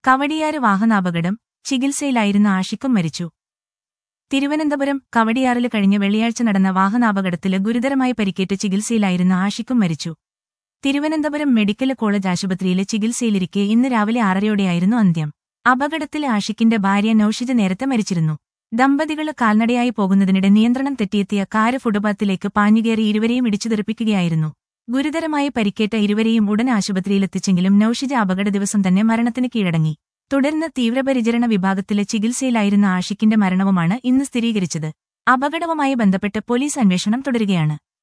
കവടിയാറ് വാഹനാപകടം ചികിത്സയിലായിരുന്ന ആഷിക്കും മരിച്ചു തിരുവനന്തപുരം കവടിയാറില് കഴിഞ്ഞ വെള്ളിയാഴ്ച നടന്ന വാഹനാപകടത്തില് ഗുരുതരമായി പരിക്കേറ്റ് ചികിത്സയിലായിരുന്ന ആഷിക്കും മരിച്ചു തിരുവനന്തപുരം മെഡിക്കൽ കോളേജ് ആശുപത്രിയിലെ ചികിത്സയിലിരിക്കെ ഇന്ന് രാവിലെ ആറരയോടെയായിരുന്നു അന്ത്യം അപകടത്തിൽ ആഷിക്കിന്റെ ഭാര്യ നൌഷിജ് നേരത്തെ മരിച്ചിരുന്നു ദമ്പതികള് കാൽനടയായി പോകുന്നതിനിടെ നിയന്ത്രണം തെറ്റിയെത്തിയ കാര് ഫുട്പാത്തിലേക്ക് പാഞ്ഞുകയറി ഇരുവരെയും ഇടിച്ചു തെറിപ്പിക്കുകയായിരുന്നു ഗുരുതരമായി പരിക്കേറ്റ ഇരുവരെയും ഉടൻ ആശുപത്രിയിലെത്തിച്ചെങ്കിലും നൌഷിജ അപകട ദിവസം തന്നെ മരണത്തിന് കീഴടങ്ങി തുടർന്ന് തീവ്രപരിചരണ വിഭാഗത്തിലെ ചികിത്സയിലായിരുന്ന ആഷിക്കിന്റെ മരണവുമാണ് ഇന്ന് സ്ഥിരീകരിച്ചത് അപകടവുമായി ബന്ധപ്പെട്ട് പോലീസ് അന്വേഷണം തുടരുകയാണ്